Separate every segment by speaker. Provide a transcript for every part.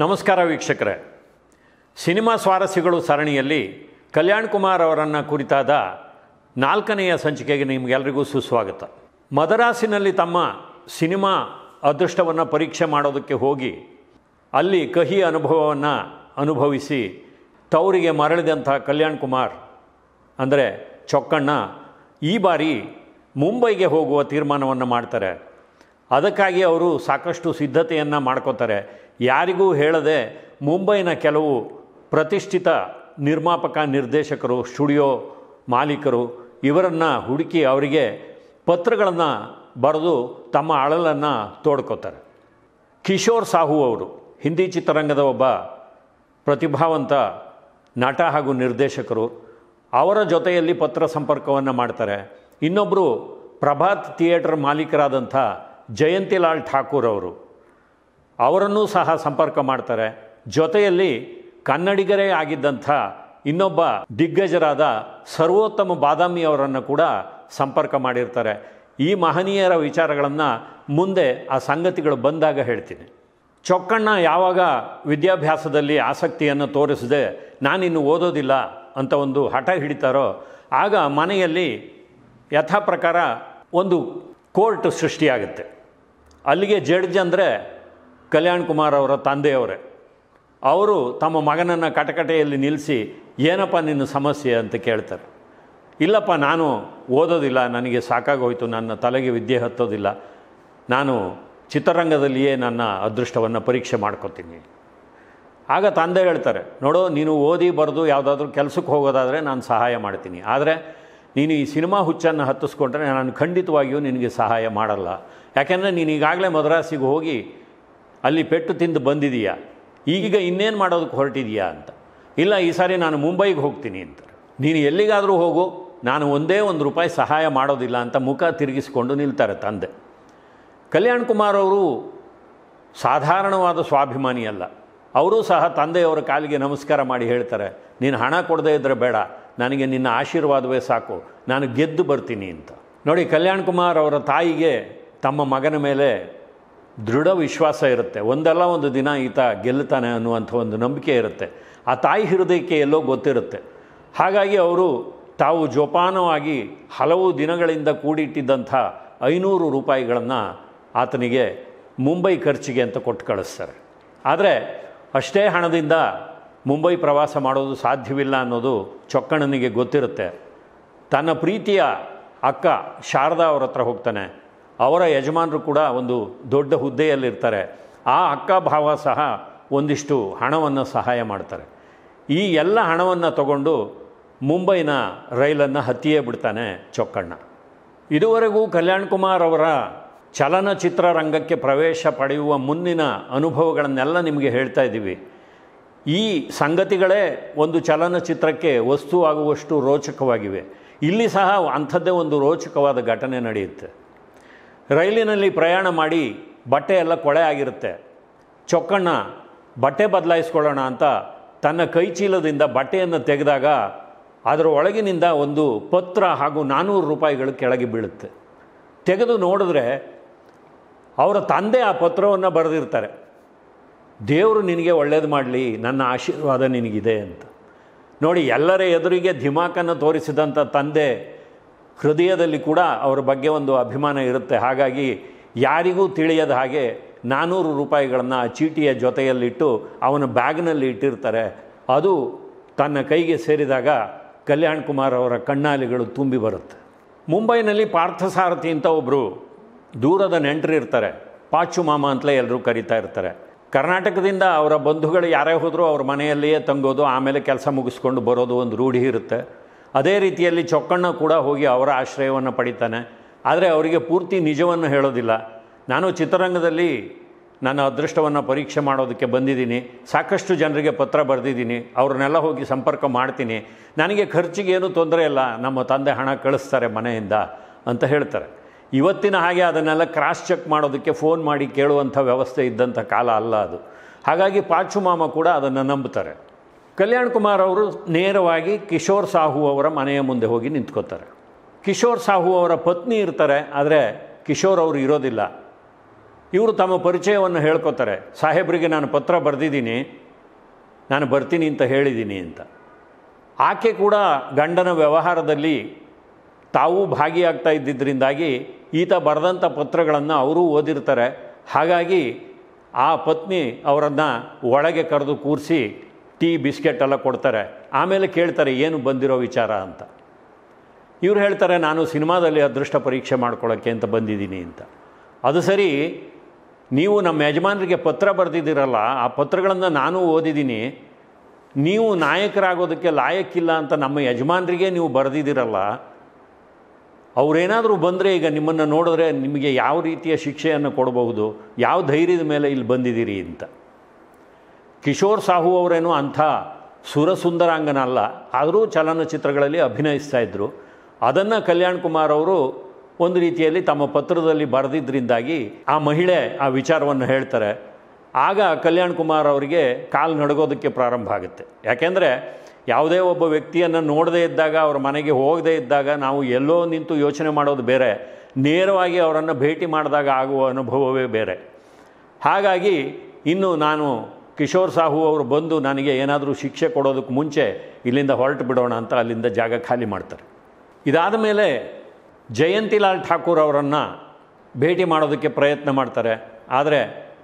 Speaker 1: ನಮಸ್ಕಾರ ವೀಕ್ಷಕರೇ ಸಿನಿಮಾ ಸ್ವಾರಸ್ಯಗಳು ಸರಣಿಯಲ್ಲಿ ಕಲ್ಯಾಣ್ ಕುಮಾರ್ ಅವರನ್ನು ಕುರಿತಾದ ನಾಲ್ಕನೆಯ ಸಂಚಿಕೆಗೆ ನಿಮಗೆಲ್ಲರಿಗೂ ಸುಸ್ವಾಗತ ಮದರಾಸಿನಲ್ಲಿ ತಮ್ಮ ಸಿನಿಮಾ ಅದೃಷ್ಟವನ್ನು ಪರೀಕ್ಷೆ ಮಾಡೋದಕ್ಕೆ ಹೋಗಿ ಅಲ್ಲಿ ಕಹಿ ಅನುಭವವನ್ನು ಅನುಭವಿಸಿ ತವರಿಗೆ ಮರಳಿದಂಥ ಕಲ್ಯಾಣ್ ಕುಮಾರ್ ಅಂದರೆ ಚೊಕ್ಕಣ್ಣ ಈ ಬಾರಿ ಮುಂಬೈಗೆ ಹೋಗುವ ತೀರ್ಮಾನವನ್ನು ಮಾಡ್ತಾರೆ ಅದಕ್ಕಾಗಿ ಅವರು ಸಾಕಷ್ಟು ಸಿದ್ಧತೆಯನ್ನು ಮಾಡ್ಕೋತಾರೆ ಯಾರಿಗೂ ಹೇಳದೆ ಮುಂಬೈನ ಕೆಲವು ಪ್ರತಿಷ್ಠಿತ ನಿರ್ಮಾಪಕ ನಿರ್ದೇಶಕರು ಸ್ಟುಡಿಯೋ ಮಾಲೀಕರು ಇವರನ್ನು ಹುಡುಕಿ ಅವರಿಗೆ ಪತ್ರಗಳನ್ನು ಬರೆದು ತಮ್ಮ ಅಳಲನ್ನು ತೋಡ್ಕೋತಾರೆ ಕಿಶೋರ್ ಸಾಹು ಅವರು ಹಿಂದಿ ಚಿತ್ರರಂಗದ ಒಬ್ಬ ಪ್ರತಿಭಾವಂತ ನಟ ಹಾಗೂ ನಿರ್ದೇಶಕರು ಅವರ ಜೊತೆಯಲ್ಲಿ ಪತ್ರ ಸಂಪರ್ಕವನ್ನು ಮಾಡ್ತಾರೆ ಇನ್ನೊಬ್ಬರು ಪ್ರಭಾತ್ ಥಿಯೇಟರ್ ಮಾಲೀಕರಾದಂಥ ಜಯಂತಿಲಾಲ್ ಠಾಕೂರ್ ಅವರು ಅವರನ್ನೂ ಸಹ ಸಂಪರ್ಕ ಮಾಡ್ತಾರೆ ಜೊತೆಯಲ್ಲಿ ಕನ್ನಡಿಗರೇ ಆಗಿದ್ದಂಥ ಇನ್ನೊಬ್ಬ ದಿಗ್ಗಜರಾದ ಸರ್ವೋತ್ತಮ ಬಾದಾಮಿ ಅವರನ್ನು ಕೂಡ ಸಂಪರ್ಕ ಮಾಡಿರ್ತಾರೆ ಈ ಮಹನೀಯರ ವಿಚಾರಗಳನ್ನು ಮುಂದೆ ಆ ಸಂಗತಿಗಳು ಬಂದಾಗ ಹೇಳ್ತೀನಿ ಚೊಕ್ಕಣ್ಣ ಯಾವಾಗ ವಿದ್ಯಾಭ್ಯಾಸದಲ್ಲಿ ಆಸಕ್ತಿಯನ್ನು ತೋರಿಸದೆ ನಾನಿನ್ನು ಓದೋದಿಲ್ಲ ಅಂತ ಒಂದು ಹಠ ಹಿಡಿತಾರೋ ಆಗ ಮನೆಯಲ್ಲಿ ಯಥಾ ಪ್ರಕಾರ ಒಂದು ಕೋರ್ಟ್ ಸೃಷ್ಟಿಯಾಗುತ್ತೆ ಅಲ್ಲಿಗೆ ಜಡ್ಜ್ ಅಂದರೆ ಕಲ್ಯಾಣ್ ಕುಮಾರ್ ಅವರ ತಂದೆಯವರೇ ಅವರು ತಮ್ಮ ಮಗನನ್ನು ಕಟಕಟೆಯಲ್ಲಿ ನಿಲ್ಲಿಸಿ ಏನಪ್ಪ ನಿನ್ನ ಸಮಸ್ಯೆ ಅಂತ ಕೇಳ್ತಾರೆ ಇಲ್ಲಪ್ಪ ನಾನು ಓದೋದಿಲ್ಲ ನನಗೆ ಸಾಕಾಗೋಯ್ತು ನನ್ನ ತಲೆಗೆ ವಿದ್ಯೆ ಹತ್ತೋದಿಲ್ಲ ನಾನು ಚಿತ್ರರಂಗದಲ್ಲಿಯೇ ನನ್ನ ಅದೃಷ್ಟವನ್ನು ಪರೀಕ್ಷೆ ಮಾಡ್ಕೋತೀನಿ ಆಗ ತಂದೆ ಹೇಳ್ತಾರೆ ನೋಡು ನೀನು ಓದಿ ಬರೆದು ಯಾವುದಾದ್ರೂ ಕೆಲಸಕ್ಕೆ ಹೋಗೋದಾದರೆ ನಾನು ಸಹಾಯ ಮಾಡ್ತೀನಿ ಆದರೆ ನೀನು ಈ ಸಿನಿಮಾ ಹುಚ್ಚನ್ನು ಹತ್ತಿಸ್ಕೊಂಡ್ರೆ ನಾನು ಖಂಡಿತವಾಗಿಯೂ ನಿನಗೆ ಸಹಾಯ ಮಾಡಲ್ಲ ಯಾಕೆಂದರೆ ನೀನು ಈಗಾಗಲೇ ಮದ್ರಾಸಿಗೆ ಹೋಗಿ ಅಲ್ಲಿ ಪೆಟ್ಟು ತಿಂದು ಬಂದಿದೀಯಾ ಈಗ ಇನ್ನೇನು ಮಾಡೋದಕ್ಕೆ ಹೊರಟಿದೀಯಾ ಅಂತ ಇಲ್ಲ ಈ ಸಾರಿ ನಾನು ಮುಂಬೈಗೆ ಹೋಗ್ತೀನಿ ಅಂತಾರೆ ನೀನು ಎಲ್ಲಿಗಾದರೂ ಹೋಗು ನಾನು ಒಂದೇ ಒಂದು ರೂಪಾಯಿ ಸಹಾಯ ಮಾಡೋದಿಲ್ಲ ಅಂತ ಮುಖ ತಿರುಗಿಸ್ಕೊಂಡು ನಿಲ್ತಾರೆ ತಂದೆ ಕಲ್ಯಾಣ್ ಕುಮಾರ್ ಅವರು ಸಾಧಾರಣವಾದ ಸ್ವಾಭಿಮಾನಿ ಅಲ್ಲ ಅವರೂ ಸಹ ತಂದೆಯವರ ಕಾಲಿಗೆ ನಮಸ್ಕಾರ ಮಾಡಿ ಹೇಳ್ತಾರೆ ನೀನು ಹಣ ಕೊಡದೇ ಇದ್ದರೆ ಬೇಡ ನನಗೆ ನಿನ್ನ ಆಶೀರ್ವಾದವೇ ಸಾಕು ನಾನು ಗೆದ್ದು ಬರ್ತೀನಿ ಅಂತ ನೋಡಿ ಕಲ್ಯಾಣ್ ಕುಮಾರ್ ಅವರ ತಾಯಿಗೆ ತಮ್ಮ ಮಗನ ಮೇಲೆ ದೃಢ ವಿಶ್ವಾಸ ಇರುತ್ತೆ ಒಂದಲ್ಲ ಒಂದು ದಿನ ಈತ ಗೆಲ್ಲುತ್ತಾನೆ ಅನ್ನುವಂಥ ಒಂದು ನಂಬಿಕೆ ಇರುತ್ತೆ ಆ ತಾಯಿ ಹೃದಯಕ್ಕೆ ಎಲ್ಲೋ ಗೊತ್ತಿರುತ್ತೆ ಹಾಗಾಗಿ ಅವರು ತಾವು ಜೋಪಾನವಾಗಿ ಹಲವು ದಿನಗಳಿಂದ ಕೂಡಿಟ್ಟಿದ್ದಂಥ ಐನೂರು ರೂಪಾಯಿಗಳನ್ನು ಆತನಿಗೆ ಮುಂಬೈ ಖರ್ಚಿಗೆ ಅಂತ ಕೊಟ್ಟು ಕಳಿಸ್ತಾರೆ ಆದರೆ ಅಷ್ಟೇ ಹಣದಿಂದ ಮುಂಬೈ ಪ್ರವಾಸ ಮಾಡೋದು ಸಾಧ್ಯವಿಲ್ಲ ಅನ್ನೋದು ಚೊಕ್ಕಣ್ಣನಿಗೆ ಗೊತ್ತಿರುತ್ತೆ ತನ್ನ ಪ್ರೀತಿಯ ಅಕ್ಕ ಶಾರದಾ ಅವರ ಹತ್ರ ಹೋಗ್ತಾನೆ ಅವರ ಯಜಮಾನರು ಕೂಡ ಒಂದು ದೊಡ್ಡ ಹುದ್ದೆಯಲ್ಲಿರ್ತಾರೆ ಆ ಅಕ್ಕ ಭಾವ ಸಹ ಒಂದಿಷ್ಟು ಹಣವನ್ನು ಸಹಾಯ ಮಾಡ್ತಾರೆ ಈ ಎಲ್ಲ ಹಣವನ್ನು ತಗೊಂಡು ಮುಂಬೈನ ರೈಲನ್ನು ಹತ್ತಿಯೇ ಬಿಡ್ತಾನೆ ಚೊಕ್ಕಣ್ಣ ಇದುವರೆಗೂ ಕಲ್ಯಾಣ್ ಕುಮಾರ್ ಅವರ ಚಲನಚಿತ್ರ ರಂಗಕ್ಕೆ ಪ್ರವೇಶ ಪಡೆಯುವ ಮುನ್ನಿನ ಅನುಭವಗಳನ್ನೆಲ್ಲ ನಿಮಗೆ ಹೇಳ್ತಾ ಇದ್ದೀವಿ ಈ ಸಂಗತಿಗಳೇ ಒಂದು ಚಲನಚಿತ್ರಕ್ಕೆ ವಸ್ತು ಆಗುವಷ್ಟು ರೋಚಕವಾಗಿವೆ ಇಲ್ಲಿ ಸಹ ಅಂಥದ್ದೇ ಒಂದು ರೋಚಕವಾದ ಘಟನೆ ನಡೆಯುತ್ತೆ ರೈಲಿನಲ್ಲಿ ಪ್ರಯಾಣ ಮಾಡಿ ಬಟ್ಟೆ ಎಲ್ಲ ಕೊಳೆ ಆಗಿರುತ್ತೆ ಚೊಕ್ಕಣ್ಣ ಬಟ್ಟೆ ಬದಲಾಯಿಸ್ಕೊಳ್ಳೋಣ ಅಂತ ತನ್ನ ಕೈ ಚೀಲದಿಂದ ಬಟ್ಟೆಯನ್ನು ತೆಗೆದಾಗ ಅದರ ಒಳಗಿನಿಂದ ಒಂದು ಪತ್ರ ಹಾಗೂ ನಾನ್ನೂರು ರೂಪಾಯಿಗಳು ಕೆಳಗೆ ಬೀಳುತ್ತೆ ತೆಗೆದು ನೋಡಿದ್ರೆ ಅವರ ತಂದೆ ಆ ಪತ್ರವನ್ನು ಬರೆದಿರ್ತಾರೆ ದೇವರು ನಿನಗೆ ಒಳ್ಳೇದು ಮಾಡಲಿ ನನ್ನ ಆಶೀರ್ವಾದ ನಿನಗಿದೆ ಅಂತ ನೋಡಿ ಎಲ್ಲರ ಎದುರಿಗೆ ಧಿಮಾಕನ್ನು ತೋರಿಸಿದಂಥ ತಂದೆ ಹೃದಯದಲ್ಲಿ ಕೂಡ ಅವರ ಬಗ್ಗೆ ಒಂದು ಅಭಿಮಾನ ಇರುತ್ತೆ ಹಾಗಾಗಿ ಯಾರಿಗೂ ತಿಳಿಯದ ಹಾಗೆ ನಾನ್ನೂರು ರೂಪಾಯಿಗಳನ್ನು ಆ ಚೀಟಿಯ ಜೊತೆಯಲ್ಲಿಟ್ಟು ಅವನ ಬ್ಯಾಗ್ನಲ್ಲಿ ಇಟ್ಟಿರ್ತಾರೆ ಅದು ತನ್ನ ಕೈಗೆ ಸೇರಿದಾಗ ಕಲ್ಯಾಣ್ ಕುಮಾರ್ ಅವರ ಕಣ್ಣಾಲಿಗಳು ತುಂಬಿ ಬರುತ್ತೆ ಮುಂಬೈನಲ್ಲಿ ಪಾರ್ಥಸಾರಥಿ ಅಂತ ಒಬ್ಬರು ದೂರದ ನೆಂಟರು ಇರ್ತಾರೆ ಪಾಚು ಮಾಮ ಅಂತಲೇ ಎಲ್ಲರೂ ಕರೀತಾ ಇರ್ತಾರೆ ಕರ್ನಾಟಕದಿಂದ ಅವರ ಬಂಧುಗಳು ಯಾರೇ ಹೋದರೂ ಅವ್ರ ಮನೆಯಲ್ಲಿಯೇ ತಂಗೋದು ಆಮೇಲೆ ಕೆಲಸ ಮುಗಿಸ್ಕೊಂಡು ಬರೋದು ಒಂದು ರೂಢಿ ಇರುತ್ತೆ ಅದೇ ರೀತಿಯಲ್ಲಿ ಚೊಕ್ಕಣ್ಣ ಕೂಡ ಹೋಗಿ ಅವರ ಆಶ್ರಯವನ್ನು ಪಡಿತಾನೆ ಆದರೆ ಅವರಿಗೆ ಪೂರ್ತಿ ನಿಜವನ್ನು ಹೇಳೋದಿಲ್ಲ ನಾನು ಚಿತ್ರರಂಗದಲ್ಲಿ ನನ್ನ ಅದೃಷ್ಟವನ್ನು ಪರೀಕ್ಷೆ ಮಾಡೋದಕ್ಕೆ ಬಂದಿದ್ದೀನಿ ಸಾಕಷ್ಟು ಜನರಿಗೆ ಪತ್ರ ಬರೆದಿದ್ದೀನಿ ಅವ್ರನ್ನೆಲ್ಲ ಹೋಗಿ ಸಂಪರ್ಕ ಮಾಡ್ತೀನಿ ನನಗೆ ಖರ್ಚಿಗೆ ಏನೂ ತೊಂದರೆ ಇಲ್ಲ ನಮ್ಮ ತಂದೆ ಹಣ ಕಳಿಸ್ತಾರೆ ಮನೆಯಿಂದ ಅಂತ ಹೇಳ್ತಾರೆ ಇವತ್ತಿನ ಹಾಗೆ ಅದನ್ನೆಲ್ಲ ಕ್ರಾಸ್ ಚೆಕ್ ಮಾಡೋದಕ್ಕೆ ಫೋನ್ ಮಾಡಿ ಕೇಳುವಂಥ ವ್ಯವಸ್ಥೆ ಇದ್ದಂಥ ಕಾಲ ಅಲ್ಲ ಅದು ಹಾಗಾಗಿ ಪಾಚು ಮಾಮ ಕೂಡ ಅದನ್ನು ನಂಬುತ್ತಾರೆ ಕಲ್ಯಾಣ್ ಕುಮಾರ್ ಅವರು ನೇರವಾಗಿ ಕಿಶೋರ್ ಸಾಹು ಅವರ ಮನೆಯ ಮುಂದೆ ಹೋಗಿ ನಿಂತ್ಕೋತಾರೆ ಕಿಶೋರ್ ಸಾಹು ಅವರ ಪತ್ನಿ ಇರ್ತಾರೆ ಆದರೆ ಕಿಶೋರ್ ಅವರು ಇರೋದಿಲ್ಲ ಇವರು ತಮ್ಮ ಪರಿಚಯವನ್ನು ಹೇಳ್ಕೊತಾರೆ ಸಾಹೇಬರಿಗೆ ನಾನು ಪತ್ರ ಬರೆದಿದ್ದೀನಿ ನಾನು ಬರ್ತೀನಿ ಅಂತ ಹೇಳಿದ್ದೀನಿ ಅಂತ ಆಕೆ ಕೂಡ ಗಂಡನ ವ್ಯವಹಾರದಲ್ಲಿ ತಾವೂ ಭಾಗಿಯಾಗ್ತಾ ಇದ್ದಿದ್ದರಿಂದಾಗಿ ಈತ ಬರೆದಂಥ ಪತ್ರಗಳನ್ನು ಅವರೂ ಓದಿರ್ತಾರೆ ಹಾಗಾಗಿ ಆ ಪತ್ನಿ ಅವರನ್ನು ಒಳಗೆ ಕರೆದು ಕೂರಿಸಿ ಟೀ ಬಿಸ್ಕೆಟ್ ಎಲ್ಲ ಕೊಡ್ತಾರೆ ಆಮೇಲೆ ಕೇಳ್ತಾರೆ ಏನು ಬಂದಿರೋ ವಿಚಾರ ಅಂತ ಇವ್ರು ಹೇಳ್ತಾರೆ ನಾನು ಸಿನಿಮಾದಲ್ಲಿ ಅದೃಷ್ಟ ಪರೀಕ್ಷೆ ಮಾಡ್ಕೊಳ್ಳೋಕ್ಕೆ ಅಂತ ಬಂದಿದ್ದೀನಿ ಅಂತ ಅದು ಸರಿ ನೀವು ನಮ್ಮ ಯಜಮಾನರಿಗೆ ಪತ್ರ ಬರೆದಿದ್ದೀರಲ್ಲ ಆ ಪತ್ರಗಳನ್ನು ನಾನು ಓದಿದ್ದೀನಿ ನೀವು ನಾಯಕರಾಗೋದಕ್ಕೆ ಲಾಯಕ್ಕಿಲ್ಲ ಅಂತ ನಮ್ಮ ಯಜಮಾನರಿಗೆ ನೀವು ಬರೆದಿದ್ದೀರಲ್ಲ ಅವರೇನಾದರೂ ಬಂದರೆ ಈಗ ನಿಮ್ಮನ್ನು ನೋಡಿದ್ರೆ ನಿಮಗೆ ಯಾವ ರೀತಿಯ ಶಿಕ್ಷೆಯನ್ನು ಕೊಡಬಹುದು ಯಾವ ಧೈರ್ಯದ ಮೇಲೆ ಇಲ್ಲಿ ಬಂದಿದ್ದೀರಿ ಅಂತ ಕಿಶೋರ್ ಸಾಹು ಅವರೇನು ಅಂಥ ಸುರಸುಂದರಾಂಗನ ಅಲ್ಲ ಆದರೂ ಚಲನಚಿತ್ರಗಳಲ್ಲಿ ಅಭಿನಯಿಸ್ತಾ ಇದ್ದರು ಅದನ್ನು ಕಲ್ಯಾಣ್ ಕುಮಾರ್ ಅವರು ಒಂದು ರೀತಿಯಲ್ಲಿ ತಮ್ಮ ಪತ್ರದಲ್ಲಿ ಬರೆದಿದ್ದರಿಂದಾಗಿ ಆ ಮಹಿಳೆ ಆ ವಿಚಾರವನ್ನು ಹೇಳ್ತಾರೆ ಆಗ ಕಲ್ಯಾಣ್ ಕುಮಾರ್ ಅವರಿಗೆ ಕಾಲು ನಡಗೋದಕ್ಕೆ ಪ್ರಾರಂಭ ಆಗುತ್ತೆ ಯಾಕೆಂದರೆ ಯಾವುದೇ ಒಬ್ಬ ವ್ಯಕ್ತಿಯನ್ನು ನೋಡದೇ ಇದ್ದಾಗ ಅವ್ರ ಮನೆಗೆ ಹೋಗದೇ ಇದ್ದಾಗ ನಾವು ಎಲ್ಲೋ ನಿಂತು ಯೋಚನೆ ಮಾಡೋದು ಬೇರೆ ನೇರವಾಗಿ ಅವರನ್ನು ಭೇಟಿ ಮಾಡಿದಾಗ ಆಗುವ ಅನುಭವವೇ ಬೇರೆ ಹಾಗಾಗಿ ಇನ್ನು ನಾನು ಕಿಶೋರ್ ಸಾಹು ಅವರು ಬಂದು ನನಗೆ ಏನಾದರೂ ಶಿಕ್ಷೆ ಕೊಡೋದಕ್ಕೆ ಮುಂಚೆ ಇಲ್ಲಿಂದ ಹೊರಟು ಬಿಡೋಣ ಅಂತ ಅಲ್ಲಿಂದ ಜಾಗ ಖಾಲಿ ಮಾಡ್ತಾರೆ ಇದಾದ ಮೇಲೆ ಜಯಂತಿಲಾಲ್ ಠಾಕೂರ್ ಅವರನ್ನು ಭೇಟಿ ಮಾಡೋದಕ್ಕೆ ಪ್ರಯತ್ನ ಮಾಡ್ತಾರೆ ಆದರೆ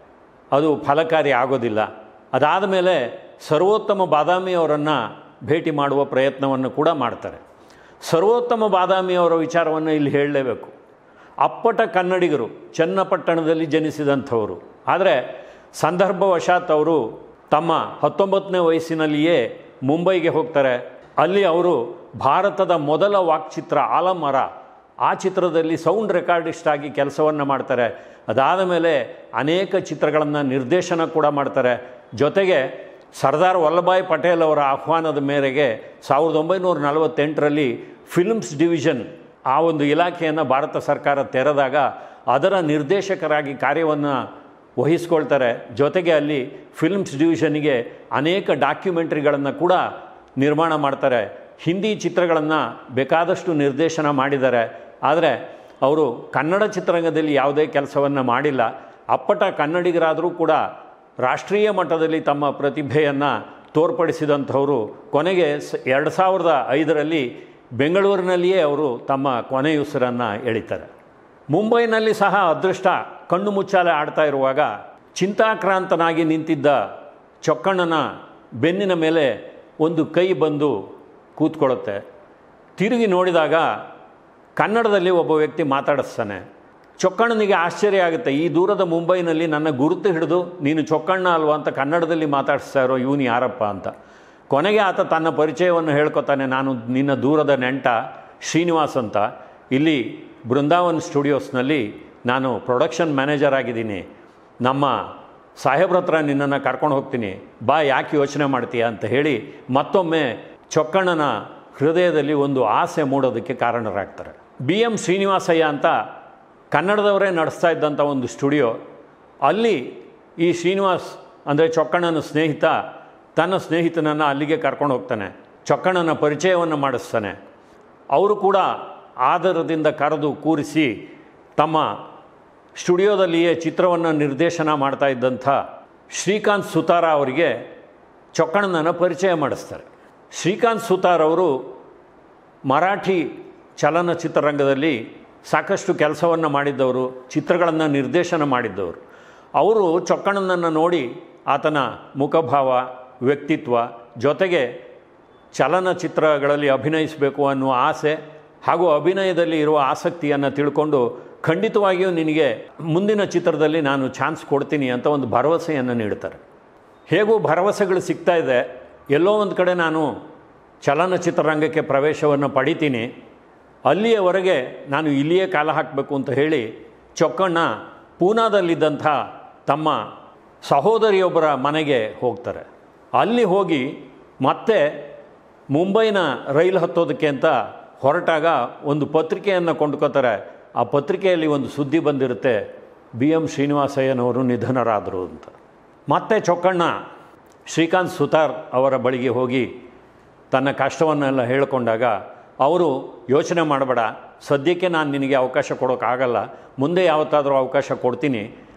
Speaker 1: ಅದು ಫಲಕಾರಿ ಆಗೋದಿಲ್ಲ ಅದಾದ ಮೇಲೆ ಸರ್ವೋತ್ತಮ ಬಾದಾಮಿ ಅವರನ್ನು ಭೇಟಿ ಮಾಡುವ ಪ್ರಯತ್ನವನ್ನು ಕೂಡ ಮಾಡ್ತಾರೆ ಸರ್ವೋತ್ತಮ ಬಾದಾಮಿ ಅವರ ವಿಚಾರವನ್ನು ಇಲ್ಲಿ ಹೇಳಲೇಬೇಕು ಅಪ್ಪಟ ಕನ್ನಡಿಗರು ಚನ್ನಪಟ್ಟಣದಲ್ಲಿ ಜನಿಸಿದಂಥವರು ಆದರೆ ಸಂದರ್ಭವಶಾತ್ ಅವರು ತಮ್ಮ ಹತ್ತೊಂಬತ್ತನೇ ವಯಸ್ಸಿನಲ್ಲಿಯೇ ಮುಂಬೈಗೆ ಹೋಗ್ತಾರೆ ಅಲ್ಲಿ ಅವರು ಭಾರತದ ಮೊದಲ ವಾಕ್ಚಿತ್ರ ಆಲಮರ ಆ ಚಿತ್ರದಲ್ಲಿ ಸೌಂಡ್ ರೆಕಾರ್ಡಿಸ್ಟ್ ಆಗಿ ಕೆಲಸವನ್ನು ಮಾಡ್ತಾರೆ ಅದಾದ ಮೇಲೆ ಅನೇಕ ಚಿತ್ರಗಳನ್ನು ನಿರ್ದೇಶನ ಕೂಡ ಮಾಡ್ತಾರೆ ಜೊತೆಗೆ ಸರ್ದಾರ್ ವಲ್ಲಭಾಯ್ ಪಟೇಲ್ ಅವರ ಆಹ್ವಾನದ ಮೇರೆಗೆ ಸಾವಿರದ ಒಂಬೈನೂರ ನಲವತ್ತೆಂಟರಲ್ಲಿ ಫಿಲ್ಮ್ಸ್ ಡಿವಿಷನ್ ಆ ಒಂದು ಇಲಾಖೆಯನ್ನು ಭಾರತ ಸರ್ಕಾರ ತೆರೆದಾಗ ಅದರ ನಿರ್ದೇಶಕರಾಗಿ ಕಾರ್ಯವನ್ನು ವಹಿಸ್ಕೊಳ್ತಾರೆ ಜೊತೆಗೆ ಅಲ್ಲಿ ಫಿಲ್ಮ್ಸ್ ಡಿವಿಷನ್ಗೆ ಅನೇಕ ಡಾಕ್ಯುಮೆಂಟ್ರಿಗಳನ್ನು ಕೂಡ ನಿರ್ಮಾಣ ಮಾಡ್ತಾರೆ ಹಿಂದಿ ಚಿತ್ರಗಳನ್ನು ಬೇಕಾದಷ್ಟು ನಿರ್ದೇಶನ ಮಾಡಿದ್ದಾರೆ ಆದರೆ ಅವರು ಕನ್ನಡ ಚಿತ್ರರಂಗದಲ್ಲಿ ಯಾವುದೇ ಕೆಲಸವನ್ನು ಮಾಡಿಲ್ಲ ಅಪ್ಪಟ ಕನ್ನಡಿಗರಾದರೂ ಕೂಡ ರಾಷ್ಟ್ರೀಯ ಮಟ್ಟದಲ್ಲಿ ತಮ್ಮ ಪ್ರತಿಭೆಯನ್ನು ತೋರ್ಪಡಿಸಿದಂಥವರು ಕೊನೆಗೆ ಸ ಎರಡು ಸಾವಿರದ ಐದರಲ್ಲಿ ಬೆಂಗಳೂರಿನಲ್ಲಿಯೇ ಅವರು ತಮ್ಮ ಕೊನೆಯುಸಿರನ್ನು ಎಳಿತಾರೆ ಮುಂಬೈನಲ್ಲಿ ಸಹ ಅದೃಷ್ಟ ಕಣ್ಣು ಮುಚ್ಚಾಲೆ ಆಡ್ತಾ ಇರುವಾಗ ಚಿಂತಾಕ್ರಾಂತನಾಗಿ ನಿಂತಿದ್ದ ಚೊಕ್ಕಣ್ಣನ ಬೆನ್ನಿನ ಮೇಲೆ ಒಂದು ಕೈ ಬಂದು ಕೂತ್ಕೊಳ್ಳುತ್ತೆ ತಿರುಗಿ ನೋಡಿದಾಗ ಕನ್ನಡದಲ್ಲಿ ಒಬ್ಬ ವ್ಯಕ್ತಿ ಮಾತಾಡಿಸ್ತಾನೆ ಚೊಕ್ಕಣ್ಣನಿಗೆ ಆಶ್ಚರ್ಯ ಆಗುತ್ತೆ ಈ ದೂರದ ಮುಂಬೈನಲ್ಲಿ ನನ್ನ ಗುರುತು ಹಿಡಿದು ನೀನು ಚೊಕ್ಕಣ್ಣ ಅಲ್ವಾ ಅಂತ ಕನ್ನಡದಲ್ಲಿ ಮಾತಾಡಿಸ್ತಾ ಇರೋ ಇವನು ಯಾರಪ್ಪ ಅಂತ ಕೊನೆಗೆ ಆತ ತನ್ನ ಪರಿಚಯವನ್ನು ಹೇಳ್ಕೊತಾನೆ ನಾನು ನಿನ್ನ ದೂರದ ನೆಂಟ ಶ್ರೀನಿವಾಸ್ ಅಂತ ಇಲ್ಲಿ ಬೃಂದಾವನ್ ಸ್ಟುಡಿಯೋಸ್ನಲ್ಲಿ ನಾನು ಪ್ರೊಡಕ್ಷನ್ ಮ್ಯಾನೇಜರ್ ಆಗಿದ್ದೀನಿ ನಮ್ಮ ಸಾಹೇಬ್ರ ಹತ್ರ ನಿನ್ನನ್ನು ಕರ್ಕೊಂಡು ಹೋಗ್ತೀನಿ ಬಾ ಯಾಕೆ ಯೋಚನೆ ಮಾಡ್ತೀಯ ಅಂತ ಹೇಳಿ ಮತ್ತೊಮ್ಮೆ ಚೊಕ್ಕಣ್ಣನ ಹೃದಯದಲ್ಲಿ ಒಂದು ಆಸೆ ಮೂಡೋದಕ್ಕೆ ಕಾರಣರಾಗ್ತಾರೆ ಬಿ ಎಂ ಶ್ರೀನಿವಾಸಯ್ಯ ಅಂತ ಕನ್ನಡದವರೇ ನಡೆಸ್ತಾ ಇದ್ದಂಥ ಒಂದು ಸ್ಟುಡಿಯೋ ಅಲ್ಲಿ ಈ ಶ್ರೀನಿವಾಸ್ ಅಂದರೆ ಚೊಕ್ಕಣ್ಣನ ಸ್ನೇಹಿತ ತನ್ನ ಸ್ನೇಹಿತನನ್ನು ಅಲ್ಲಿಗೆ ಕರ್ಕೊಂಡು ಹೋಗ್ತಾನೆ ಚೊಕ್ಕಣ್ಣನ ಪರಿಚಯವನ್ನು ಮಾಡಿಸ್ತಾನೆ ಅವರು ಕೂಡ ಆಧಾರದಿಂದ ಕರೆದು ಕೂರಿಸಿ ತಮ್ಮ ಸ್ಟುಡಿಯೋದಲ್ಲಿಯೇ ಚಿತ್ರವನ್ನು ನಿರ್ದೇಶನ ಮಾಡ್ತಾ ಇದ್ದಂಥ ಶ್ರೀಕಾಂತ್ ಸುತಾರ ಅವರಿಗೆ ಚೊಕ್ಕಣ್ಣನ ಪರಿಚಯ ಮಾಡಿಸ್ತಾರೆ ಶ್ರೀಕಾಂತ್ ಸುತಾರ್ ಅವರು ಮರಾಠಿ ಚಲನಚಿತ್ರರಂಗದಲ್ಲಿ ಸಾಕಷ್ಟು ಕೆಲಸವನ್ನು ಮಾಡಿದ್ದವರು ಚಿತ್ರಗಳನ್ನು ನಿರ್ದೇಶನ ಮಾಡಿದ್ದವರು ಅವರು ಚೊಕ್ಕಣ್ಣನನ್ನು ನೋಡಿ ಆತನ ಮುಖಭಾವ ವ್ಯಕ್ತಿತ್ವ ಜೊತೆಗೆ ಚಲನಚಿತ್ರಗಳಲ್ಲಿ ಅಭಿನಯಿಸಬೇಕು ಅನ್ನುವ ಆಸೆ ಹಾಗೂ ಅಭಿನಯದಲ್ಲಿ ಇರುವ ಆಸಕ್ತಿಯನ್ನು ತಿಳ್ಕೊಂಡು ಖಂಡಿತವಾಗಿಯೂ ನಿನಗೆ ಮುಂದಿನ ಚಿತ್ರದಲ್ಲಿ ನಾನು ಚಾನ್ಸ್ ಕೊಡ್ತೀನಿ ಅಂತ ಒಂದು ಭರವಸೆಯನ್ನು ನೀಡ್ತಾರೆ ಹೇಗೂ ಭರವಸೆಗಳು ಸಿಗ್ತಾ ಇದೆ ಎಲ್ಲೋ ಒಂದು ಕಡೆ ನಾನು ಚಲನಚಿತ್ರರಂಗಕ್ಕೆ ಪ್ರವೇಶವನ್ನು ಪಡಿತೀನಿ ಅಲ್ಲಿಯವರೆಗೆ ನಾನು ಇಲ್ಲಿಯೇ ಕಾಲ ಹಾಕಬೇಕು ಅಂತ ಹೇಳಿ ಚೊಕ್ಕಣ್ಣ ಪೂನಾದಲ್ಲಿದ್ದಂಥ ತಮ್ಮ ಸಹೋದರಿಯೊಬ್ಬರ ಮನೆಗೆ ಹೋಗ್ತಾರೆ ಅಲ್ಲಿ ಹೋಗಿ ಮತ್ತೆ ಮುಂಬೈನ ರೈಲು ಹತ್ತೋದಕ್ಕೆ ಅಂತ ಹೊರಟಾಗ ಒಂದು ಪತ್ರಿಕೆಯನ್ನು ಕೊಂಡ್ಕೋತಾರೆ ಆ ಪತ್ರಿಕೆಯಲ್ಲಿ ಒಂದು ಸುದ್ದಿ ಬಂದಿರುತ್ತೆ ಬಿ ಎಂ ಶ್ರೀನಿವಾಸಯ್ಯನವರು ನಿಧನರಾದರು ಅಂತ ಮತ್ತೆ ಚೊಕ್ಕಣ್ಣ ಶ್ರೀಕಾಂತ್ ಸುತಾರ್ ಅವರ ಬಳಿಗೆ ಹೋಗಿ ತನ್ನ ಕಷ್ಟವನ್ನೆಲ್ಲ ಹೇಳಿಕೊಂಡಾಗ ಅವರು ಯೋಚನೆ ಮಾಡಬೇಡ ಸದ್ಯಕ್ಕೆ ನಾನು ನಿನಗೆ ಅವಕಾಶ ಕೊಡೋಕ್ಕಾಗಲ್ಲ ಮುಂದೆ ಯಾವತ್ತಾದರೂ ಅವಕಾಶ ಕೊಡ್ತೀನಿ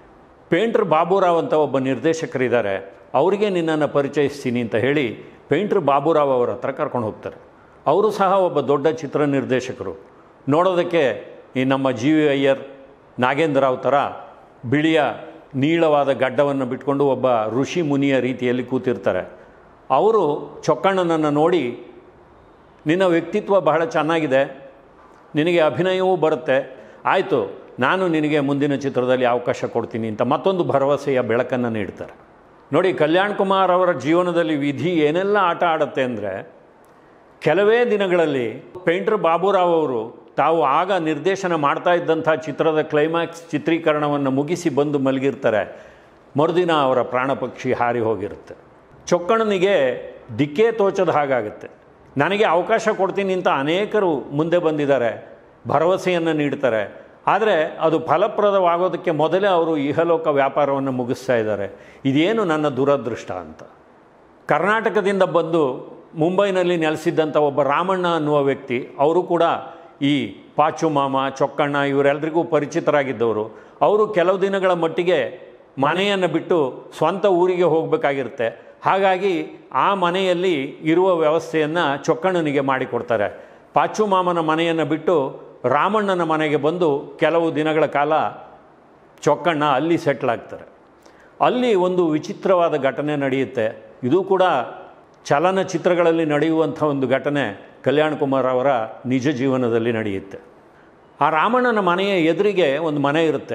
Speaker 1: ಪೇಂಟ್ರ್ ಬಾಬುರಾವ್ ಅಂತ ಒಬ್ಬ ನಿರ್ದೇಶಕರಿದ್ದಾರೆ ಅವರಿಗೆ ನಿನ್ನನ್ನು ಪರಿಚಯಿಸ್ತೀನಿ ಅಂತ ಹೇಳಿ ಪೇಂಟ್ರ್ ಬಾಬುರಾವ್ ಅವರ ಹತ್ರ ಕರ್ಕೊಂಡು ಹೋಗ್ತಾರೆ ಅವರು ಸಹ ಒಬ್ಬ ದೊಡ್ಡ ಚಿತ್ರ ನಿರ್ದೇಶಕರು ನೋಡೋದಕ್ಕೆ ಈ ನಮ್ಮ ಜಿ ವಿ ಅಯ್ಯರ್ ನಾಗೇಂದ್ರ ರಾವ್ ಥರ ಬಿಳಿಯ ನೀಳವಾದ ಗಡ್ಡವನ್ನು ಬಿಟ್ಕೊಂಡು ಒಬ್ಬ ಋಷಿ ಮುನಿಯ ರೀತಿಯಲ್ಲಿ ಕೂತಿರ್ತಾರೆ ಅವರು ಚೊಕ್ಕಣ್ಣನನ್ನು ನೋಡಿ ನಿನ್ನ ವ್ಯಕ್ತಿತ್ವ ಬಹಳ ಚೆನ್ನಾಗಿದೆ ನಿನಗೆ ಅಭಿನಯವೂ ಬರುತ್ತೆ ಆಯಿತು ನಾನು ನಿನಗೆ ಮುಂದಿನ ಚಿತ್ರದಲ್ಲಿ ಅವಕಾಶ ಕೊಡ್ತೀನಿ ಅಂತ ಮತ್ತೊಂದು ಭರವಸೆಯ ಬೆಳಕನ್ನು ನೀಡ್ತಾರೆ ನೋಡಿ ಕಲ್ಯಾಣ್ ಕುಮಾರ್ ಅವರ ಜೀವನದಲ್ಲಿ ವಿಧಿ ಏನೆಲ್ಲ ಆಟ ಆಡುತ್ತೆ ಅಂದರೆ ಕೆಲವೇ ದಿನಗಳಲ್ಲಿ ಪೇಂಟ್ರ್ ಬಾಬುರಾವ್ ಅವರು ತಾವು ಆಗ ನಿರ್ದೇಶನ ಮಾಡ್ತಾ ಇದ್ದಂಥ ಚಿತ್ರದ ಕ್ಲೈಮ್ಯಾಕ್ಸ್ ಚಿತ್ರೀಕರಣವನ್ನು ಮುಗಿಸಿ ಬಂದು ಮಲಗಿರ್ತಾರೆ ಮರುದಿನ ಅವರ ಪ್ರಾಣ ಪಕ್ಷಿ ಹಾರಿ ಹೋಗಿರುತ್ತೆ ಚೊಕ್ಕಣ್ಣನಿಗೆ ದಿಕ್ಕೇ ತೋಚದ ಹಾಗಾಗುತ್ತೆ ನನಗೆ ಅವಕಾಶ ಕೊಡ್ತೀನಿ ಅಂತ ಅನೇಕರು ಮುಂದೆ ಬಂದಿದ್ದಾರೆ ಭರವಸೆಯನ್ನು ನೀಡ್ತಾರೆ ಆದರೆ ಅದು ಫಲಪ್ರದವಾಗೋದಕ್ಕೆ ಮೊದಲೇ ಅವರು ಇಹಲೋಕ ವ್ಯಾಪಾರವನ್ನು ಮುಗಿಸ್ತಾ ಇದ್ದಾರೆ ಇದೇನು ನನ್ನ ದುರದೃಷ್ಟ ಅಂತ ಕರ್ನಾಟಕದಿಂದ ಬಂದು ಮುಂಬೈನಲ್ಲಿ ನೆಲೆಸಿದ್ದಂಥ ಒಬ್ಬ ರಾಮಣ್ಣ ಅನ್ನುವ ವ್ಯಕ್ತಿ ಅವರು ಕೂಡ ಈ ಪಾಚು ಮಾಮ ಚೊಕ್ಕಣ್ಣ ಇವರೆಲ್ಲರಿಗೂ ಪರಿಚಿತರಾಗಿದ್ದವರು ಅವರು ಕೆಲವು ದಿನಗಳ ಮಟ್ಟಿಗೆ ಮನೆಯನ್ನು ಬಿಟ್ಟು ಸ್ವಂತ ಊರಿಗೆ ಹೋಗಬೇಕಾಗಿರುತ್ತೆ ಹಾಗಾಗಿ ಆ ಮನೆಯಲ್ಲಿ ಇರುವ ವ್ಯವಸ್ಥೆಯನ್ನು ಚೊಕ್ಕಣ್ಣನಿಗೆ ಮಾಡಿಕೊಡ್ತಾರೆ ಪಾಚು ಮಾಮನ ಮನೆಯನ್ನು ಬಿಟ್ಟು ರಾಮಣ್ಣನ ಮನೆಗೆ ಬಂದು ಕೆಲವು ದಿನಗಳ ಕಾಲ ಚೊಕ್ಕಣ್ಣ ಅಲ್ಲಿ ಸೆಟ್ಲ್ ಆಗ್ತಾರೆ ಅಲ್ಲಿ ಒಂದು ವಿಚಿತ್ರವಾದ ಘಟನೆ ನಡೆಯುತ್ತೆ ಇದು ಕೂಡ ಚಲನಚಿತ್ರಗಳಲ್ಲಿ ನಡೆಯುವಂಥ ಒಂದು ಘಟನೆ ಕಲ್ಯಾಣ್ ಕುಮಾರ್ ಅವರ ನಿಜ ಜೀವನದಲ್ಲಿ ನಡೆಯುತ್ತೆ ಆ ರಾಮಣ್ಣನ ಮನೆಯ ಎದುರಿಗೆ ಒಂದು ಮನೆ ಇರುತ್ತೆ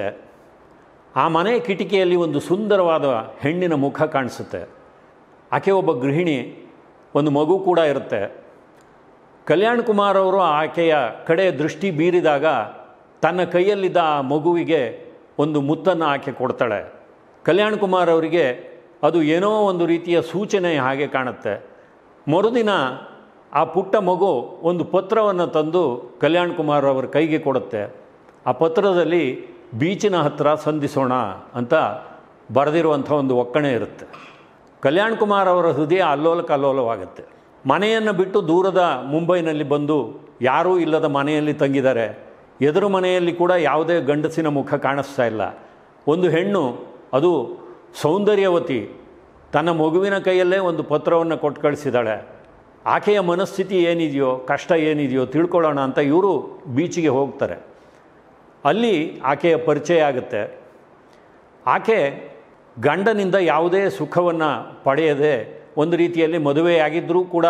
Speaker 1: ಆ ಮನೆ ಕಿಟಿಕಿಯಲ್ಲಿ ಒಂದು ಸುಂದರವಾದ ಹೆಣ್ಣಿನ ಮುಖ ಕಾಣಿಸುತ್ತೆ ಆಕೆ ಒಬ್ಬ ಗೃಹಿಣಿ ಒಂದು ಮಗು ಕೂಡ ಇರುತ್ತೆ ಕಲ್ಯಾಣ್ ಕುಮಾರ್ ಅವರು ಆಕೆಯ ಕಡೆ ದೃಷ್ಟಿ ಬೀರಿದಾಗ ತನ್ನ ಕೈಯಲ್ಲಿದ್ದ ಆ ಮಗುವಿಗೆ ಒಂದು ಮುತ್ತನ್ನು ಆಕೆ ಕೊಡ್ತಾಳೆ ಕಲ್ಯಾಣ್ ಕುಮಾರ್ ಅವರಿಗೆ ಅದು ಏನೋ ಒಂದು ರೀತಿಯ ಸೂಚನೆ ಹಾಗೆ ಕಾಣುತ್ತೆ ಮರುದಿನ ಆ ಪುಟ್ಟ ಮಗು ಒಂದು ಪತ್ರವನ್ನು ತಂದು ಕಲ್ಯಾಣ್ ಕುಮಾರ್ ಅವರ ಕೈಗೆ ಕೊಡುತ್ತೆ ಆ ಪತ್ರದಲ್ಲಿ ಬೀಚಿನ ಹತ್ತಿರ ಸಂಧಿಸೋಣ ಅಂತ ಬರೆದಿರುವಂಥ ಒಂದು ಒಕ್ಕಣೆ ಇರುತ್ತೆ ಕಲ್ಯಾಣ್ ಕುಮಾರ್ ಅವರ ಹೃದಯ ಅಲ್ಲೋಲ ಕಲ್ಲೋಲವಾಗುತ್ತೆ ಮನೆಯನ್ನು ಬಿಟ್ಟು ದೂರದ ಮುಂಬೈನಲ್ಲಿ ಬಂದು ಯಾರೂ ಇಲ್ಲದ ಮನೆಯಲ್ಲಿ ತಂಗಿದ್ದಾರೆ ಎದುರು ಮನೆಯಲ್ಲಿ ಕೂಡ ಯಾವುದೇ ಗಂಡಸಿನ ಮುಖ ಕಾಣಿಸ್ತಾ ಇಲ್ಲ ಒಂದು ಹೆಣ್ಣು ಅದು ಸೌಂದರ್ಯವತಿ ತನ್ನ ಮಗುವಿನ ಕೈಯಲ್ಲೇ ಒಂದು ಪತ್ರವನ್ನು ಕೊಟ್ಟು ಕಳಿಸಿದ್ದಾಳೆ ಆಕೆಯ ಮನಸ್ಥಿತಿ ಏನಿದೆಯೋ ಕಷ್ಟ ಏನಿದೆಯೋ ತಿಳ್ಕೊಳ್ಳೋಣ ಅಂತ ಇವರು ಬೀಚಿಗೆ ಹೋಗ್ತಾರೆ ಅಲ್ಲಿ ಆಕೆಯ ಪರಿಚಯ ಆಗುತ್ತೆ ಆಕೆ ಗಂಡನಿಂದ ಯಾವುದೇ ಸುಖವನ್ನು ಪಡೆಯದೆ ಒಂದು ರೀತಿಯಲ್ಲಿ ಮದುವೆಯಾಗಿದ್ದರೂ ಕೂಡ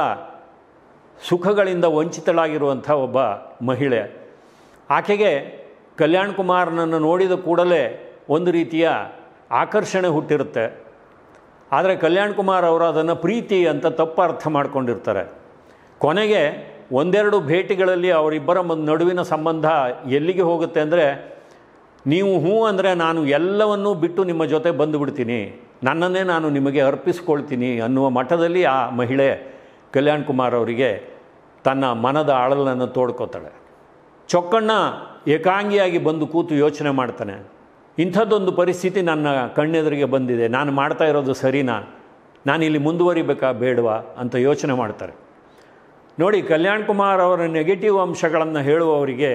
Speaker 1: ಸುಖಗಳಿಂದ ವಂಚಿತಳಾಗಿರುವಂಥ ಒಬ್ಬ ಮಹಿಳೆ ಆಕೆಗೆ ಕಲ್ಯಾಣ್ ಕುಮಾರ್ನನ್ನು ನೋಡಿದ ಕೂಡಲೇ ಒಂದು ರೀತಿಯ ಆಕರ್ಷಣೆ ಹುಟ್ಟಿರುತ್ತೆ ಆದರೆ ಕಲ್ಯಾಣ್ ಕುಮಾರ್ ಅವರು ಅದನ್ನು ಪ್ರೀತಿ ಅಂತ ತಪ್ಪು ಅರ್ಥ ಮಾಡ್ಕೊಂಡಿರ್ತಾರೆ ಕೊನೆಗೆ ಒಂದೆರಡು ಭೇಟಿಗಳಲ್ಲಿ ಅವರಿಬ್ಬರ ಮ- ನಡುವಿನ ಸಂಬಂಧ ಎಲ್ಲಿಗೆ ಹೋಗುತ್ತೆ ಅಂದರೆ ನೀವು ಹ್ಞೂ ಅಂದರೆ ನಾನು ಎಲ್ಲವನ್ನೂ ಬಿಟ್ಟು ನಿಮ್ಮ ಜೊತೆ ಬಂದುಬಿಡ್ತೀನಿ ನನ್ನನ್ನೇ ನಾನು ನಿಮಗೆ ಅರ್ಪಿಸ್ಕೊಳ್ತೀನಿ ಅನ್ನುವ ಮಟ್ಟದಲ್ಲಿ ಆ ಮಹಿಳೆ ಕಲ್ಯಾಣ್ ಕುಮಾರ್ ಅವರಿಗೆ ತನ್ನ ಮನದ ಅಳಲನ್ನು ತೋಡ್ಕೋತಾಳೆ ಚೊಕ್ಕಣ್ಣ ಏಕಾಂಗಿಯಾಗಿ ಬಂದು ಕೂತು ಯೋಚನೆ ಮಾಡ್ತಾನೆ ಇಂಥದ್ದೊಂದು ಪರಿಸ್ಥಿತಿ ನನ್ನ ಕಣ್ಣೆದುರಿಗೆ ಬಂದಿದೆ ನಾನು ಮಾಡ್ತಾ ಇರೋದು ಸರಿನಾ ನಾನು ಇಲ್ಲಿ ಮುಂದುವರಿಬೇಕಾ ಬೇಡವಾ ಅಂತ ಯೋಚನೆ ಮಾಡ್ತಾರೆ ನೋಡಿ ಕಲ್ಯಾಣ್ ಕುಮಾರ್ ಅವರ ನೆಗೆಟಿವ್ ಅಂಶಗಳನ್ನು ಹೇಳುವವರಿಗೆ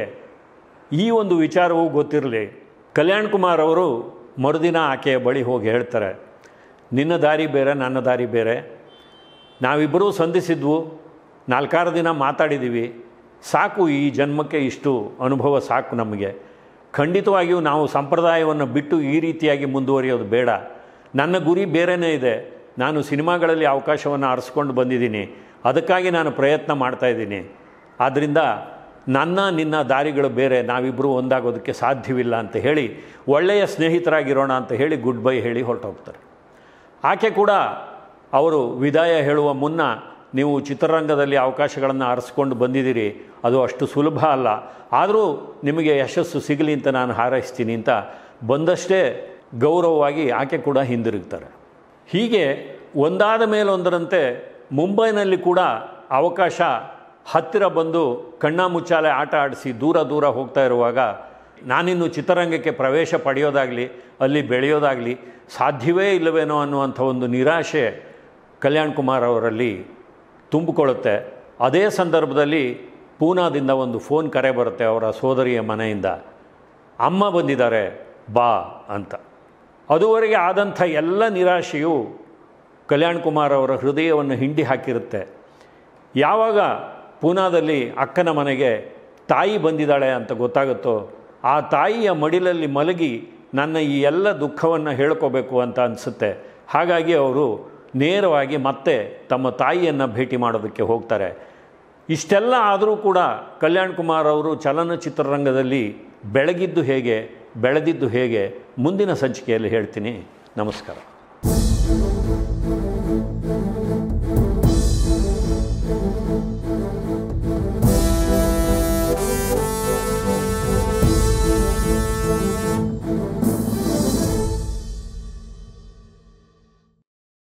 Speaker 1: ಈ ಒಂದು ವಿಚಾರವೂ ಗೊತ್ತಿರಲಿ ಕಲ್ಯಾಣ್ ಕುಮಾರ್ ಅವರು ಮರುದಿನ ಆಕೆಯ ಬಳಿ ಹೋಗಿ ಹೇಳ್ತಾರೆ ನಿನ್ನ ದಾರಿ ಬೇರೆ ನನ್ನ ದಾರಿ ಬೇರೆ ನಾವಿಬ್ಬರೂ ಸಂಧಿಸಿದ್ವು ನಾಲ್ಕಾರು ದಿನ ಮಾತಾಡಿದ್ದೀವಿ ಸಾಕು ಈ ಜನ್ಮಕ್ಕೆ ಇಷ್ಟು ಅನುಭವ ಸಾಕು ನಮಗೆ ಖಂಡಿತವಾಗಿಯೂ ನಾವು ಸಂಪ್ರದಾಯವನ್ನು ಬಿಟ್ಟು ಈ ರೀತಿಯಾಗಿ ಮುಂದುವರಿಯೋದು ಬೇಡ ನನ್ನ ಗುರಿ ಬೇರೆಯೇ ಇದೆ ನಾನು ಸಿನಿಮಾಗಳಲ್ಲಿ ಅವಕಾಶವನ್ನು ಆರಿಸ್ಕೊಂಡು ಬಂದಿದ್ದೀನಿ ಅದಕ್ಕಾಗಿ ನಾನು ಪ್ರಯತ್ನ ಮಾಡ್ತಾಯಿದ್ದೀನಿ ಆದ್ದರಿಂದ ನನ್ನ ನಿನ್ನ ದಾರಿಗಳು ಬೇರೆ ನಾವಿಬ್ಬರೂ ಒಂದಾಗೋದಕ್ಕೆ ಸಾಧ್ಯವಿಲ್ಲ ಅಂತ ಹೇಳಿ ಒಳ್ಳೆಯ ಸ್ನೇಹಿತರಾಗಿರೋಣ ಅಂತ ಹೇಳಿ ಗುಡ್ ಬೈ ಹೇಳಿ ಹೊರಟೋಗ್ತಾರೆ ಆಕೆ ಕೂಡ ಅವರು ವಿದಾಯ ಹೇಳುವ ಮುನ್ನ ನೀವು ಚಿತ್ರರಂಗದಲ್ಲಿ ಅವಕಾಶಗಳನ್ನು ಆರಿಸ್ಕೊಂಡು ಬಂದಿದ್ದೀರಿ ಅದು ಅಷ್ಟು ಸುಲಭ ಅಲ್ಲ ಆದರೂ ನಿಮಗೆ ಯಶಸ್ಸು ಸಿಗಲಿ ಅಂತ ನಾನು ಹಾರೈಸ್ತೀನಿ ಅಂತ ಬಂದಷ್ಟೇ ಗೌರವವಾಗಿ ಆಕೆ ಕೂಡ ಹಿಂದಿರುಗ್ತಾರೆ ಹೀಗೆ ಒಂದಾದ ಮೇಲೊಂದರಂತೆ ಮುಂಬೈನಲ್ಲಿ ಕೂಡ ಅವಕಾಶ ಹತ್ತಿರ ಬಂದು ಕಣ್ಣಾಮುಚ್ಚಾಲೆ ಆಟ ಆಡಿಸಿ ದೂರ ದೂರ ಹೋಗ್ತಾ ಇರುವಾಗ ನಾನಿನ್ನು ಚಿತ್ರರಂಗಕ್ಕೆ ಪ್ರವೇಶ ಪಡೆಯೋದಾಗಲಿ ಅಲ್ಲಿ ಬೆಳೆಯೋದಾಗಲಿ ಸಾಧ್ಯವೇ ಇಲ್ಲವೇನೋ ಅನ್ನುವಂಥ ಒಂದು ನಿರಾಶೆ ಕಲ್ಯಾಣ್ ಕುಮಾರ್ ಅವರಲ್ಲಿ ತುಂಬಿಕೊಳ್ಳುತ್ತೆ ಅದೇ ಸಂದರ್ಭದಲ್ಲಿ ಪೂನಾದಿಂದ ಒಂದು ಫೋನ್ ಕರೆ ಬರುತ್ತೆ ಅವರ ಸೋದರಿಯ ಮನೆಯಿಂದ ಅಮ್ಮ ಬಂದಿದ್ದಾರೆ ಬಾ ಅಂತ ಅದುವರೆಗೆ ಆದಂಥ ಎಲ್ಲ ನಿರಾಶೆಯು ಕಲ್ಯಾಣ್ ಕುಮಾರ್ ಅವರ ಹೃದಯವನ್ನು ಹಿಂಡಿ ಹಾಕಿರುತ್ತೆ ಯಾವಾಗ ಪೂನಾದಲ್ಲಿ ಅಕ್ಕನ ಮನೆಗೆ ತಾಯಿ ಬಂದಿದ್ದಾಳೆ ಅಂತ ಗೊತ್ತಾಗುತ್ತೋ ಆ ತಾಯಿಯ ಮಡಿಲಲ್ಲಿ ಮಲಗಿ ನನ್ನ ಈ ಎಲ್ಲ ದುಃಖವನ್ನು ಹೇಳ್ಕೋಬೇಕು ಅಂತ ಅನಿಸುತ್ತೆ ಹಾಗಾಗಿ ಅವರು ನೇರವಾಗಿ ಮತ್ತೆ ತಮ್ಮ ತಾಯಿಯನ್ನು ಭೇಟಿ ಮಾಡೋದಕ್ಕೆ ಹೋಗ್ತಾರೆ ಇಷ್ಟೆಲ್ಲ ಆದರೂ ಕೂಡ ಕಲ್ಯಾಣ್ ಕುಮಾರ್ ಅವರು ಚಲನಚಿತ್ರರಂಗದಲ್ಲಿ ಬೆಳಗಿದ್ದು ಹೇಗೆ ಬೆಳೆದಿದ್ದು ಹೇಗೆ ಮುಂದಿನ ಸಂಚಿಕೆಯಲ್ಲಿ ಹೇಳ್ತೀನಿ ನಮಸ್ಕಾರ